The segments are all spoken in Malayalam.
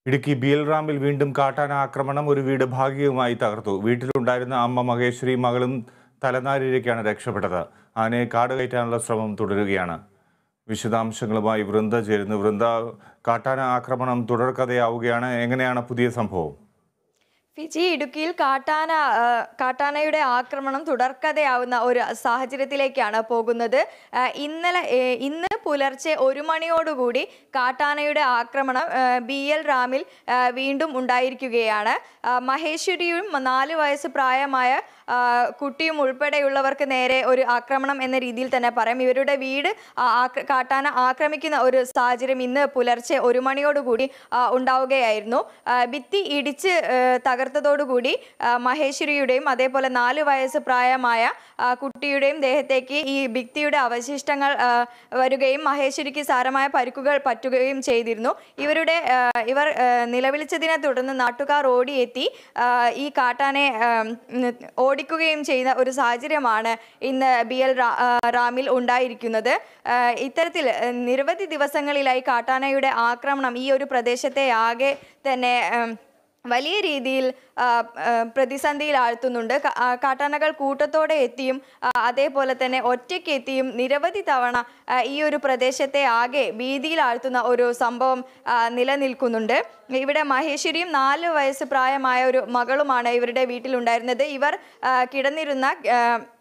ഇടുക്കി ബിയൽറാമിൽ വീണ്ടും കാട്ടാന ആക്രമണം ഒരു വീട് ഭാഗികമായി തകർത്തു വീട്ടിലുണ്ടായിരുന്ന അമ്മ മഹേശ്വരി മകളും തലനാരിഴയ്ക്കാണ് രക്ഷപ്പെട്ടത് ആനയെ കാട് കയറ്റാനുള്ള ശ്രമം തുടരുകയാണ് വിശദാംശങ്ങളുമായി വൃന്ദ ചേരുന്നു വൃന്ദ കാട്ടാന ആക്രമണം തുടർക്കഥയാവുകയാണ് എങ്ങനെയാണ് പുതിയ സംഭവം ഫിജി ഇടുക്കിയിൽ കാട്ടാന ആ, കാട്ടാനയുടെ ആക്രമണം തുടർക്കഥയാവുന്ന ഒരു സാഹചര്യത്തിലേക്കാണ് പോകുന്നത് ആ, ഇന്നലെ ഏ, ഇന്ന് പുലർച്ചെ ഒരു മണിയോടുകൂടി കാട്ടാനയുടെ ആക്രമണം ആ, ബി എൽ റാമിൽ ആ, വീണ്ടും ഉണ്ടായിരിക്കുകയാണ് ആ, മഹേശ്വരിയും നാല് വയസ്സ് പ്രായമായ ആ, കുട്ടിയും ഉൾപ്പെടെയുള്ളവർക്ക് നേരെ ഒരു ആക്രമണം എന്ന രീതിയിൽ തന്നെ പറയാം ഇവരുടെ വീട് ആ, ആക്ര- കാട്ടാന ആക്രമിക്കുന്ന ഒരു സാഹചര്യം ഇന്ന് പുലർച്ചെ ഒരു മണിയോടുകൂടി ആ, ഉണ്ടാവുകയായിരുന്നു ആ, ഭിത്തി ഇടിച്ച് ഏ, തകർത്തതോടുകൂടി ആ, മഹേശ്വരിയുടെയും അതേപോലെ നാല് വയസ്സ് പ്രായമായ ആ, കുട്ടിയുടെയും ദേഹത്തേക്ക് ഈ ഭിത്തിയുടെ അവശിഷ്ടങ്ങൾ ആ, വരികയും മഹേശ്വരിക്ക് സാരമായ പരിക്കുകൾ പറ്റുകയും ചെയ്തിരുന്നു ഇവരുടെ ആ, ഇവർ ആ, നിലവിളിച്ചതിനെ തുടർന്ന് നാട്ടുകാർ ഓടിയെത്തി ആ, ഈ കാട്ടാനെ ആ, ഉം, ഓടിക്കുകയും ചെയ്യുന്ന ഒരു സാഹചര്യമാണ് ഇന്ന് ബി എൽ റാ- ആ, റാമിൽ ഉണ്ടായിരിക്കുന്നത് ആ, ഇത്തരത്തിൽ ആ, നിരവധി ദിവസങ്ങളിലായി കാട്ടാനയുടെ ആക്രമണം ഈ ഒരു പ്രദേശത്തെ ആകെ തന്നെ ഉം, വലിയ രീതിയിൽ ആ, ആ, പ്രതിസന്ധിയിൽ ആഴ്ത്തുന്നുണ്ട് ക- ആ, കാട്ടാനകൾ കൂട്ടത്തോടെ എത്തിയും ആ, അതേപോലെ തന്നെ ഒറ്റയ്ക്ക് എത്തിയും നിരവധി തവണ ആ, ഈ ഒരു പ്രദേശത്തെ ആകെ ഭീതിയിൽ ആഴ്ത്തുന്ന ഒരു സംഭവം ആ, നിലനിൽക്കുന്നുണ്ട് ഇവിടെ മഹേശ്വരിയും നാല് വയസ്സ് പ്രായമായ ഒരു മകളുമാണ് ഇവരുടെ വീട്ടിലുണ്ടായിരുന്നത് ഇവർ ആ, കിടന്നിരുന്ന ആ,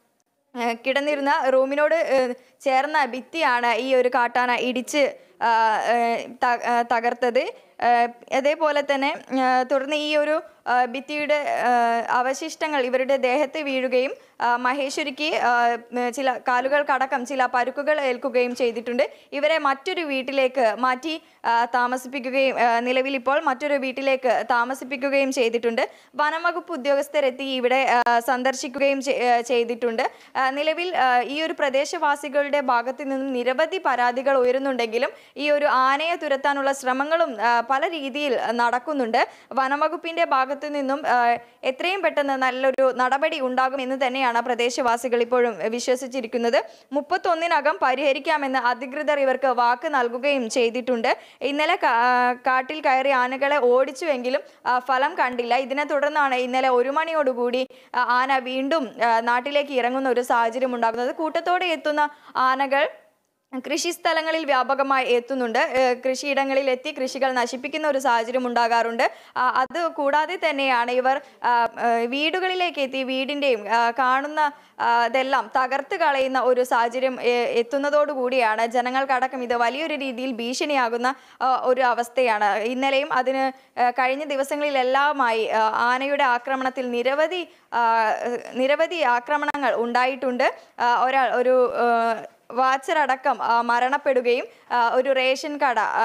ഏഹ് കിടന്നിരുന്ന റൂമിനോട് ഏഹ് ചേർന്ന ഭിത്തിയാണ് ഈ ഒരു കാട്ടാന ഇടിച്ച് ആ, ഏഹ് ത- ആ, തകർത്തത് ഏഹ് അതേപോലെ തന്നെ ഏഹ് തുടർന്ന് ഈ ഒരു ആ, ഭിത്തിയുടെ ഏഹ് അവശിഷ്ടങ്ങൾ ഇവരുടെ ദേഹത്ത് വീഴുകയും ആ, മഹേശ്വരിക്ക് ആ, ഉം, ചില കാലുകൾക്കടക്കം ചില പരുക്കുകൾ ഏൽക്കുകയും ചെയ്തിട്ടുണ്ട് ഇവരെ മറ്റൊരു വീട്ടിലേക്ക് മാറ്റി ആ, താമസിപ്പിക്കുകയും ആ, നിലവിൽ ഇപ്പോൾ മറ്റൊരു വീട്ടിലേക്ക് താമസിപ്പിക്കുകയും ചെയ്തിട്ടുണ്ട് വനംവകുപ്പ് ഉദ്യോഗസ്ഥരെത്തി ഇവിടെ ആ, സന്ദർശിക്കുകയും ചെ- ആ, ചെയ്തിട്ടുണ്ട് ആ, നിലവിൽ ആ, ഈ ഒരു പ്രദേശവാസികളുടെ ഭാഗത്തു നിന്നും നിരവധി പരാതികൾ ഉയരുന്നുണ്ടെങ്കിലും ഈ ഒരു ആനയെ തുരത്താനുള്ള ശ്രമങ്ങളും ആ, പല രീതിയിൽ നടക്കുന്നുണ്ട് വനംവകുപ്പിന്റെ ഭാഗത്തു നിന്നും ആ, എത്രയും പെട്ടെന്ന് നല്ലൊരു നടപടി ഉണ്ടാകും എന്ന് തന്നെയാണ് പ്രദേശവാസികൾ ഇപ്പോഴും വിശ്വസിച്ചിരിക്കുന്നത് മുപ്പത്തൊന്നിനകം പരിഹരിക്കാമെന്ന് അധികൃതർ ഇവർക്ക് വാക്ക് നൽകുകയും ചെയ്തിട്ടുണ്ട് ഇന്നലെ കാ- ആ, കാട്ടിൽ കയറി ആനകളെ ഓടിച്ചുവെങ്കിലും ആ, ഫലം കണ്ടില്ല ഇതിനെ തുടർന്നാണ് ഇന്നലെ ഒരു മണിയോടുകൂടി ആ, ആന വീണ്ടും ആ, നാട്ടിലേക്ക് ഇറങ്ങുന്ന ഒരു സാഹചര്യം ഉണ്ടാകുന്നത് കൂട്ടത്തോടെ എത്തുന്ന ആനകൾ കൃഷി സ്ഥലങ്ങളിൽ വ്യാപകമായി എത്തുന്നുണ്ട് ഏഹ് കൃഷിയിടങ്ങളിൽ എത്തി കൃഷികൾ നശിപ്പിക്കുന്ന ഒരു സാഹചര്യം ഉണ്ടാകാറുണ്ട് ആ, അത് കൂടാതെ തന്നെയാണ് ഇവർ ആ, ഏഹ് വീടുകളിലേക്ക് എത്തി വീടിൻ്റെയും കാണുന്ന ആ, ഇതെല്ലാം തകർത്ത് കളയുന്ന ഒരു സാഹചര്യം ഏഹ് എത്തുന്നതോടുകൂടിയാണ് ജനങ്ങൾക്കടക്കം ഇത് വലിയൊരു രീതിയിൽ ഭീഷണിയാകുന്ന ആ, ഒരു അവസ്ഥയാണ് ഇന്നലെയും അതിന് ആ, കഴിഞ്ഞ ദിവസങ്ങളിലെല്ലാമായി ആ, ആനയുടെ ആക്രമണത്തിൽ നിരവധി ആ, നിരവധി ആക്രമണങ്ങൾ ഉണ്ടായിട്ടുണ്ട് ആ, ഒരാൾ ഒരു ആ, വാച്ചർ അടക്കം ആ, മരണപ്പെടുകയും ആ, ഒരു റേഷൻ കട ആ,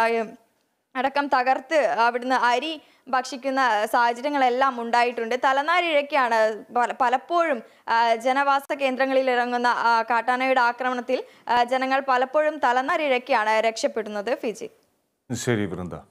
അടക്കം തകർത്ത് അവിടുന്ന് അരി ഭക്ഷിക്കുന്ന സാഹചര്യങ്ങളെല്ലാം ഉണ്ടായിട്ടുണ്ട് തലനാരിഴയ്ക്കാണ് പല- പലപ്പോഴും ആ, ജനവാസ കേന്ദ്രങ്ങളിൽ ഇറങ്ങുന്ന ആ, കാട്ടാനയുടെ ആക്രമണത്തിൽ ആ, ജനങ്ങൾ പലപ്പോഴും തലനാരിഴയ്ക്കാണ് രക്ഷപ്പെടുന്നത് ഫിജി ശരി വൃന്ദ